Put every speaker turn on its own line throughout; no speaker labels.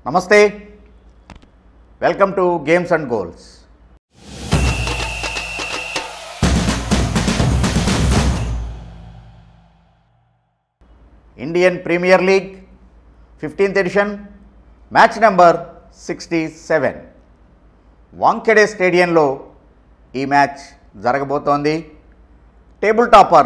నమస్తే welcome to Games and Goals Indian Premier League fifteenth edition match number sixty seven Wankhede స్టేడియంలో ఈ match జరగబోతోంది table topper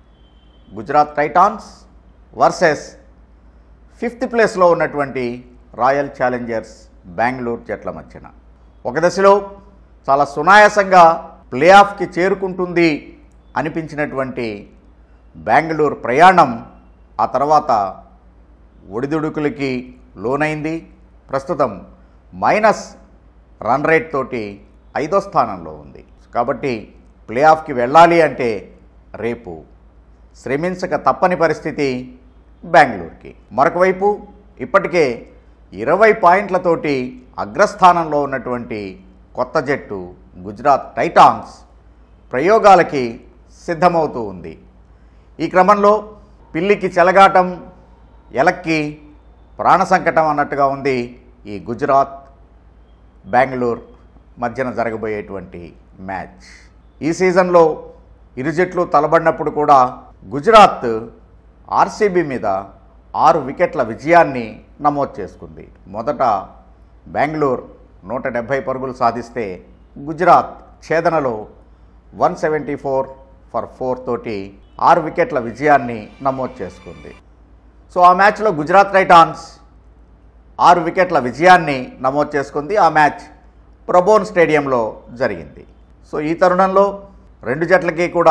Gujarat Titans versus fifth ప్లేస్లో ఉన్నటువంటి royal Challengers Bengaluru జట్ల మధ్యన ఒక దశలో చాలా సునాయాసంగా ప్లే ఆఫ్కి చేరుకుంటుంది అనిపించినటువంటి బెంగళూరు ప్రయాణం ఆ తర్వాత ఒడిదుడుకులకి లోనైంది ప్రస్తుతం మైనస్ రన్ రేట్ తోటి ఐదో స్థానంలో ఉంది కాబట్టి ప్లే ఆఫ్కి వెళ్ళాలి అంటే రేపు శ్రమించక తప్పని పరిస్థితి బెంగళూరుకి మరొక వైపు ఇప్పటికే ఇరవై పాయింట్లతోటి అగ్రస్థానంలో ఉన్నటువంటి కొత్త జట్టు గుజరాత్ టైటాన్స్ ప్రయోగాలకి సిద్ధమవుతూ ఉంది ఈ క్రమంలో పిల్లికి చెలగాటం ఎలక్కి ప్రాణ సంకటం అన్నట్టుగా ఉంది ఈ గుజరాత్ బెంగళూరు మధ్యన జరగబోయేటువంటి మ్యాచ్ ఈ సీజన్లో ఇరు జట్లు తలబడినప్పుడు కూడా గుజరాత్ ఆర్సీబీ మీద ఆరు వికెట్ల విజయాన్ని నమోదు చేసుకుంది మొదట బెంగళూరు నూట డెబ్భై పరుగులు సాధిస్తే గుజరాత్ ఛేదనలో one seventy four for four తోటి ఆరు వికెట్ల విజయాన్ని నమోదు చేసుకుంది సో ఆ మ్యాచ్లో గుజరాత్ టైటాన్స్ ఆరు వికెట్ల విజయాన్ని నమోదు చేసుకుంది ఆ మ్యాచ్ ప్రబోన్ స్టేడియంలో జరిగింది సో ఈ తరుణంలో రెండు జట్లకి కూడా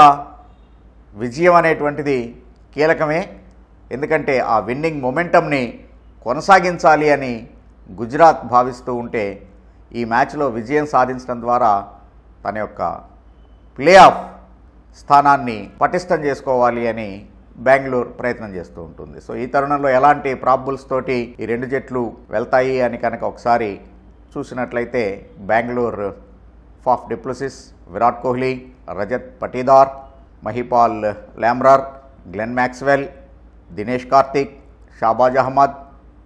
విజయం అనేటువంటిది కీలకమే ఎందుకంటే ఆ విన్నింగ్ మొమెంటంని కొనసాగించాలి అని గుజరాత్ భావిస్తూ ఉంటే ఈ మ్యాచ్లో విజయం సాధించడం ద్వారా తన యొక్క ప్లే ఆఫ్ స్థానాన్ని పటిష్టం చేసుకోవాలి అని బెంగళూరు ప్రయత్నం చేస్తూ ఉంటుంది సో ఈ తరుణంలో ఎలాంటి ప్రాబుల్స్ తోటి ఈ రెండు జట్లు వెళ్తాయి అని కనుక ఒకసారి చూసినట్లయితే Bengaluru Faf du Plessis Virat Kohli Rajat Patidar Mahipal Lomror Glenn Maxwell Dinesh Karthik Shahbaz Ahmed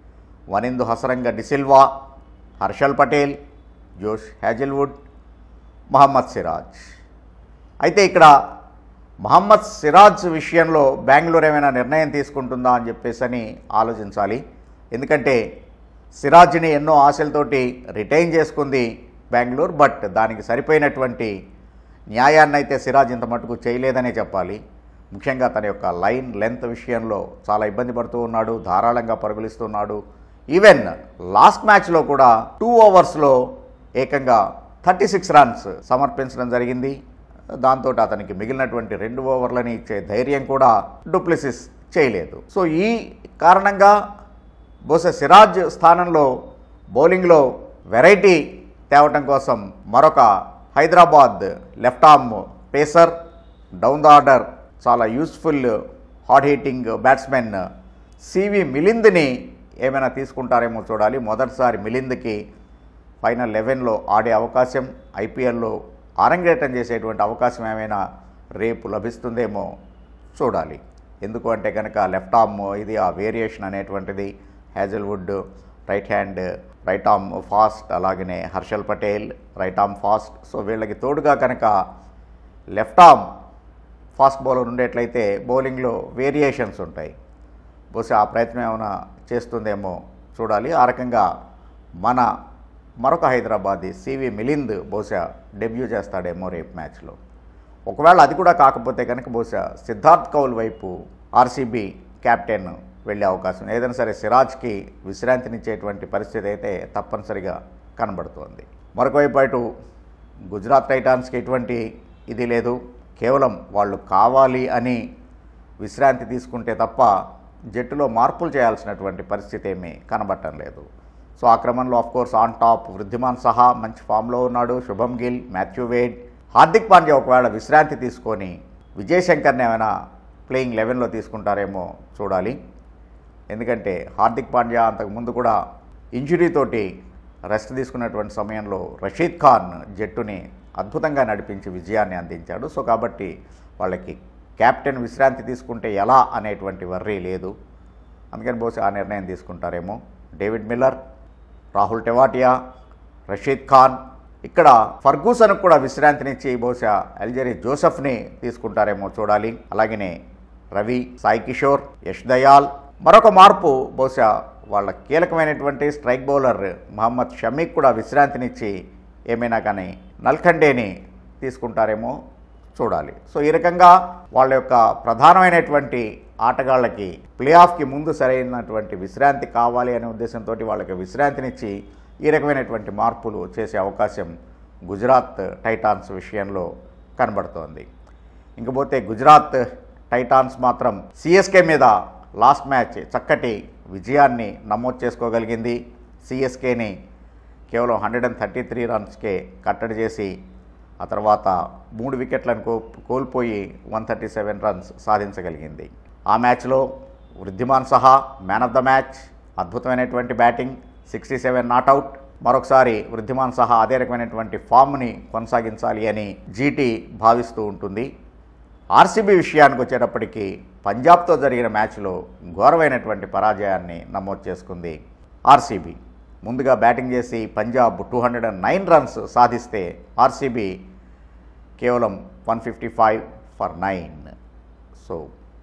Wanindu Hasaranga de Silva Harshal Patel Josh Hazlewood Mohammed Siraj అయితే ఇక్కడ మహమ్మద్ సిరాజ్ విషయంలో బెంగళూరు ఏమైనా నిర్ణయం తీసుకుంటుందా అని చెప్పేసి అని ఆలోచించాలి ఎందుకంటే సిరాజ్ని ఎన్నో ఆశలతోటి రిటైన్ చేసుకుంది బెంగళూరు బట్ దానికి సరిపోయినటువంటి న్యాయాన్ని అయితే సిరాజ్ ఇంత మటుకు చేయలేదనే చెప్పాలి ముఖ్యంగా తన యొక్క లైన్ లెంత్ విషయంలో చాలా ఇబ్బంది పడుతూ ఉన్నాడు ధారాళంగా పరుగులిస్తున్నాడు ఈవెన్ లాస్ట్ మ్యాచ్లో కూడా టూ ఓవర్స్లో ఏకంగా థర్టీ సిక్స్ రన్స్ సమర్పించడం జరిగింది దాంతో అతనికి మిగిలినటువంటి రెండు ఓవర్లని ఇచ్చే ధైర్యం కూడా డూప్లిసిస్ చేయలేదు సో ఈ కారణంగా బహుశా సిరాజ్ స్థానంలో బౌలింగ్లో వెరైటీ తేవటం కోసం మరొక Hyderabad left arm pacer down the order చాలా useful hard hitting batsmen CV మిలింద్ని ఏమైనా తీసుకుంటారేమో చూడాలి మొదటిసారి మిలింద్కి ఫైనల్ లెవెన్లో ఆడే అవకాశం ఐపీఎల్లో ఆరంగేటం చేసేటువంటి అవకాశం ఏమైనా రేపు లభిస్తుందేమో చూడాలి ఎందుకు అంటే కనుక లెఫ్ట్ ఆర్మ్ ఇది ఆ వేరియేషన్ అనేటువంటిది Hazlewood right hand right arm fast అలాగనే Harshal Patel right arm fast so వీళ్ళకి తోడుగా కనుక లెఫ్ట్ ఆర్మ్ ఫాస్ట్ బౌలర్ ఉండేట్లయితే బౌలింగ్లో వేరియేషన్స్ ఉంటాయి బహుశా ఆ ప్రయత్నం ఏమైనా చేస్తుందేమో చూడాలి ఆ రకంగా మన మరొక హైదరాబాదీ సివి మిలింద్ బహుశా డెబ్యూ చేస్తాడేమో రేపు మ్యాచ్లో ఒకవేళ అది కూడా కాకపోతే కనుక బహుశా సిద్ధార్థ్ కౌల్ వైపు ఆర్సీబీ కెప్టెన్ వెళ్ళే అవకాశం ఏదైనా సరే సిరాజ్కి విశ్రాంతినిచ్చేటువంటి పరిస్థితి అయితే తప్పనిసరిగా కనబడుతోంది మరొక వైపు అటు గుజరాత్ టైటాన్స్కి ఎటువంటి ఇది లేదు కేవలం వాళ్ళు కావాలి అని విశ్రాంతి తీసుకుంటే తప్ప జట్టులో మార్పులు చేయాల్సినటువంటి పరిస్థితి ఏమీ కనబడటం లేదు సో ఆ క్రమంలో of course on top Wriddhiman Saha మంచి ఫామ్లో ఉన్నాడు శుభం గిల్ మాథ్యూ వేడ్ హార్దిక్ పాండ్యా ఒకవేళ విశ్రాంతి తీసుకొని విజయ్ శంకర్ని ఏమైనా ప్లేయింగ్ లెవెన్లో తీసుకుంటారేమో చూడాలి ఎందుకంటే హార్దిక్ పాండ్యా అంతకుముందు కూడా ఇంజురీతోటి రెస్ట్ తీసుకున్నటువంటి సమయంలో రషీద్ ఖాన్ జట్టుని అద్భుతంగా నడిపించి విజయాన్ని అందించాడు సో కాబట్టి వాళ్ళకి కెప్టెన్ విశ్రాంతి తీసుకుంటే ఎలా అనేటువంటి వర్రీ లేదు అందుకని బహుశా ఆ నిర్ణయం తీసుకుంటారేమో డేవిడ్ మిల్లర్ రాహుల్ టెవాటియా రషీద్ ఖాన్ ఇక్కడ ఫర్గూసన్ కూడా విశ్రాంతినిచ్చి బహుశా అల్జరీ జోసెఫ్ని తీసుకుంటారేమో చూడాలి అలాగనే రవి సాయి కిషోర్ యష్ దయాల్ మరొక మార్పు బహుశా వాళ్ళ కీలకమైనటువంటి స్ట్రైక్ బౌలర్ మహమ్మద్ షమీక్ కూడా విశ్రాంతినిచ్చి ఏమైనా కానీ నల్ఖండేని తీసుకుంటారేమో చూడాలి సో ఈ రకంగా వాళ్ళ యొక్క ప్రధానమైనటువంటి ఆటగాళ్ళకి ప్లే ఆఫ్కి ముందు సరైనటువంటి విశ్రాంతి కావాలి అనే ఉద్దేశంతో వాళ్ళకి విశ్రాంతినిచ్చి ఈ రకమైనటువంటి మార్పులు చేసే అవకాశం గుజరాత్ టైటాన్స్ విషయంలో కనబడుతోంది ఇంకపోతే గుజరాత్ టైటాన్స్ మాత్రం సిఎస్కే మీద లాస్ట్ మ్యాచ్ చక్కటి విజయాన్ని నమోదు చేసుకోగలిగింది సిఎస్కేని కేవలం హండ్రెడ్ అండ్ థర్టీ త్రీ రన్స్కే కట్టడి చేసి ఆ తర్వాత మూడు వికెట్లను కో కోల్పోయి వన్ థర్టీ సెవెన్ రన్స్ సాధించగలిగింది ఆ మ్యాచ్లో Wriddhiman Saha man of the match అద్భుతమైనటువంటి బ్యాటింగ్ సిక్స్టీ సెవెన్ నాట్అవుట్ మరొకసారి వృద్ధిమాన్ సహా అదే రకమైనటువంటి ఫామ్ని కొనసాగించాలి అని జీటీ భావిస్తూ ఉంటుంది ఆర్సీబీ విషయానికి వచ్చేటప్పటికి పంజాబ్తో జరిగిన మ్యాచ్లో ఘోరమైనటువంటి పరాజయాన్ని నమోదు చేసుకుంది ఆర్సీబీ ముందుగా బ్యాటింగ్ చేసి Punjab two hundred and nine runs సాధిస్తే ఆర్సీబీ కేవలం one fifty five for nine so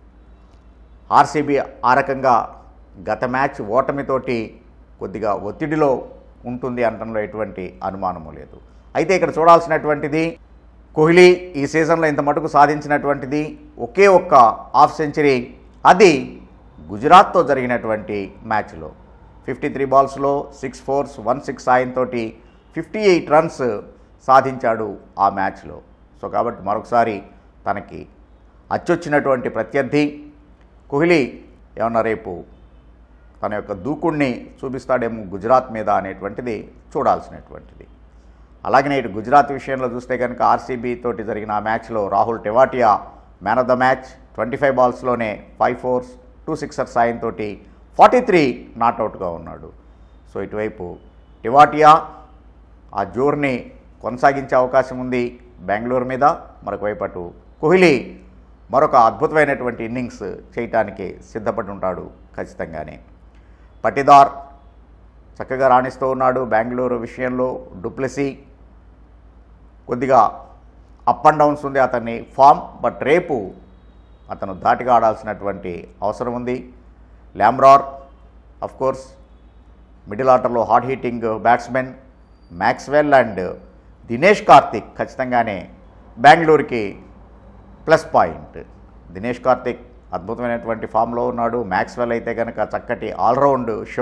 RCB ఆ రకంగా గత మ్యాచ్ ఓటమితోటి కొద్దిగా ఒత్తిడిలో ఉంటుంది అనడంలో ఎటువంటి అనుమానము లేదు అయితే ఇక్కడ చూడాల్సినటువంటిది కోహ్లీ ఈ సీజన్లో ఇంత మటుకు సాధించినటువంటిది ఒకే ఒక్క హాఫ్ సెంచరీ అది గుజరాత్తో జరిగినటువంటి మ్యాచ్లో ఫిఫ్టీ త్రీ బాల్స్లో సిక్స్ ఫోర్స్ వన్ సిక్స్ సాయంతో ఫిఫ్టీ ఎయిట్ రన్స్ సాధించాడు ఆ మ్యాచ్లో సో కాబట్టి మరొకసారి తనకి అచ్చొచ్చినటువంటి ప్రత్యర్థి కోహ్లీ ఏమన్నా రేపు తన యొక్క దూకుణ్ణి చూపిస్తాడేమో గుజరాత్ మీద అనేటువంటిది చూడాల్సినటువంటిది అలాగనే ఇటు గుజరాత్ విషయంలో చూస్తే కనుక ఆర్సీబీ తోటి జరిగిన ఆ మ్యాచ్లో Rahul Tewatia man of the match twenty five బాల్స్లోనే ఫైవ్ ఫోర్స్ టూ సిక్సర్ సాయంతో ఫార్టీ త్రీ నాట్అవుట్గా ఉన్నాడు సో ఇటువైపు టివాటియా ఆ జోర్ని కొనసాగించే అవకాశం ఉంది బెంగళూరు మీద మరొక వైపు అటు కోహ్లీ మరొక అద్భుతమైనటువంటి ఇన్నింగ్స్ చేయటానికి సిద్ధపడి ఉంటాడు ఖచ్చితంగానే పటిదార్ చక్కగా రాణిస్తూ ఉన్నాడు బెంగళూరు విషయంలో డూప్లెసీ కొద్దిగా అప్ అండ్ డౌన్స్ ఉంది అతన్ని ఫామ్ బట్ రేపు అతను దాటిగా ఆడాల్సినటువంటి అవసరం ఉంది ల్యామ్రార్ అఫ్ కోర్స్ మిడిల్ ఆర్డర్లో hard hitting batsmen Maxwell and Dinesh Karthik ఖచ్చితంగానే బెంగళూరుకి ప్లస్ పాయింట్ దినేష్ కార్తిక్ అద్భుతమైనటువంటి ఫామ్లో ఉన్నాడు మ్యాక్స్వెల్ అయితే కనుక చక్కటి ఆల్రౌండ్ షో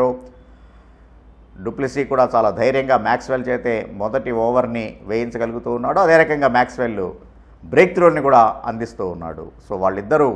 డూప్లిసీ కూడా చాలా ధైర్యంగా మ్యాక్స్వెల్ చేతే మొదటి ఓవర్ని వేయించగలుగుతూ ఉన్నాడు అదే రకంగా మ్యాక్స్వెల్ బ్రేక్ త్రోని కూడా అందిస్తూ ఉన్నాడు సో వాళ్ళిద్దరూ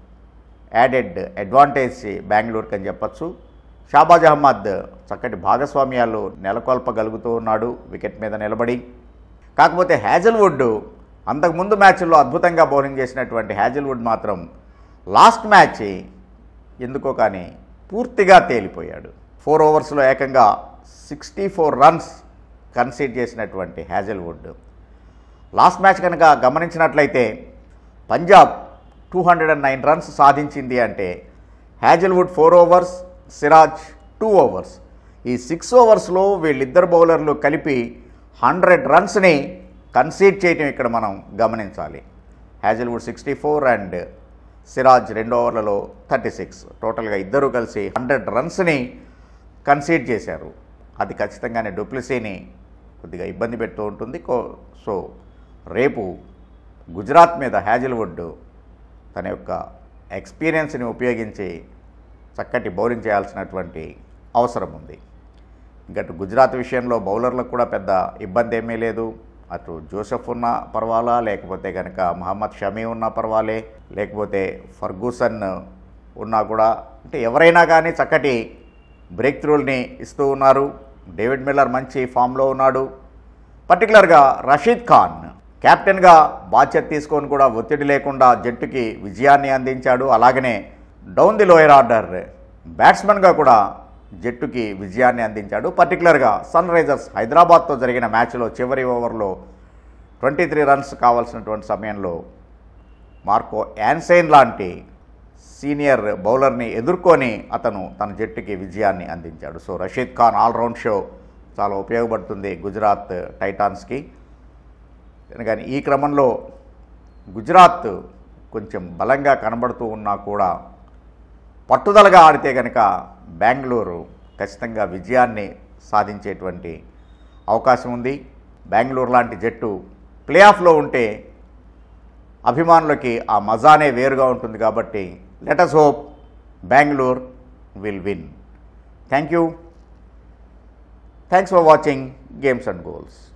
యాడెడ్ అడ్వాంటేజ్ బెంగళూరుకి అని చెప్పచ్చు షాబాజ్ అహ్మద్ చక్కటి భాగస్వామ్యాలు నెలకొల్పగలుగుతూ ఉన్నాడు వికెట్ మీద నిలబడి కాకపోతే హ్యాజల్వుడ్ అంతకుముందు మ్యాచ్ల్లో అద్భుతంగా బౌలింగ్ చేసినటువంటి హ్యాజల్వుడ్ మాత్రం లాస్ట్ మ్యాచ్ ఎందుకో కానీ పూర్తిగా తేలిపోయాడు ఫోర్ ఓవర్స్లో ఏకంగా సిక్స్టీ ఫోర్ రన్స్ కన్సీడ్ చేసినటువంటి హ్యాజల్వుడ్ లాస్ట్ మ్యాచ్ కనుక గమనించినట్లయితే Punjab two hundred and nine runs సాధించింది అంటే Hazlewood four overs Siraj two overs ఈ సిక్స్ ఓవర్స్లో వీళ్ళిద్దరు బౌలర్లు కలిపి హండ్రెడ్ రన్స్ని కన్సీడ్ చేయటం ఇక్కడ మనం గమనించాలి Hazlewood sixty four and Siraj రెండు ఓవర్లలో థర్టీ సిక్స్ టోటల్గా ఇద్దరు కలిసి హండ్రెడ్ రన్స్ని కన్సీడ్ చేశారు అది ఖచ్చితంగానే డూప్లిసీని కొద్దిగా ఇబ్బంది పెడుతూ ఉంటుంది కో సో రేపు గుజరాత్ మీద హ్యాజిల్వుడ్ తన యొక్క ఎక్స్పీరియన్స్ని ఉపయోగించి చక్కటి బౌలింగ్ చేయాల్సినటువంటి అవసరం ఉంది ఇంకా అటు గుజరాత్ విషయంలో బౌలర్లకు కూడా పెద్ద ఇబ్బంది ఏమీ లేదు అటు జోసెఫ్ ఉన్నా పర్వాలా లేకపోతే కనుక మహమ్మద్ షమీ ఉన్నా పర్వాలే లేకపోతే ఫర్గూసన్ ఉన్నా కూడా అంటే ఎవరైనా కానీ చక్కటి బ్రేక్ త్రూల్ని ఇస్తూ ఉన్నారు డేవిడ్ మిల్లర్ మంచి ఫామ్లో ఉన్నాడు పర్టికులర్గా రషీద్ ఖాన్ కెప్టెన్గా బాధ్యత తీసుకొని కూడా ఒత్తిడి లేకుండా జట్టుకి విజయాన్ని అందించాడు అలాగనే డౌన్ ది లోయర్ ఆర్డర్ బ్యాట్స్మెన్గా కూడా జట్టుకి విజయాన్ని అందించాడు పర్టికులర్గా సన్ రైజర్స్ హైదరాబాద్తో జరిగిన మ్యాచ్లో చివరి ఓవర్లో ట్వంటీ త్రీ రన్స్ కావాల్సినటువంటి సమయంలో మార్కో యాన్సైన్ లాంటి సీనియర్ బౌలర్ని ఎదుర్కొని అతను తన జట్టుకి విజయాన్ని అందించాడు so Rashid Khan all round show చాలా ఉపయోగపడుతుంది గుజరాత్ టైటాన్స్కి కానీ ఈ క్రమంలో గుజరాత్ కొంచెం బలంగా కనబడుతూ ఉన్నా కూడా పట్టుదలగా ఆడితే కనుక బెంగళూరు ఖచ్చితంగా విజయాన్ని సాధించేటువంటి అవకాశం ఉంది బెంగళూరు లాంటి జట్టు ప్లే ఆఫ్లో ఉంటే అభిమానులకి ఆ మజానే వేరుగా ఉంటుంది కాబట్టి let us hope Bengaluru will win thank you thanks for watching Games and goals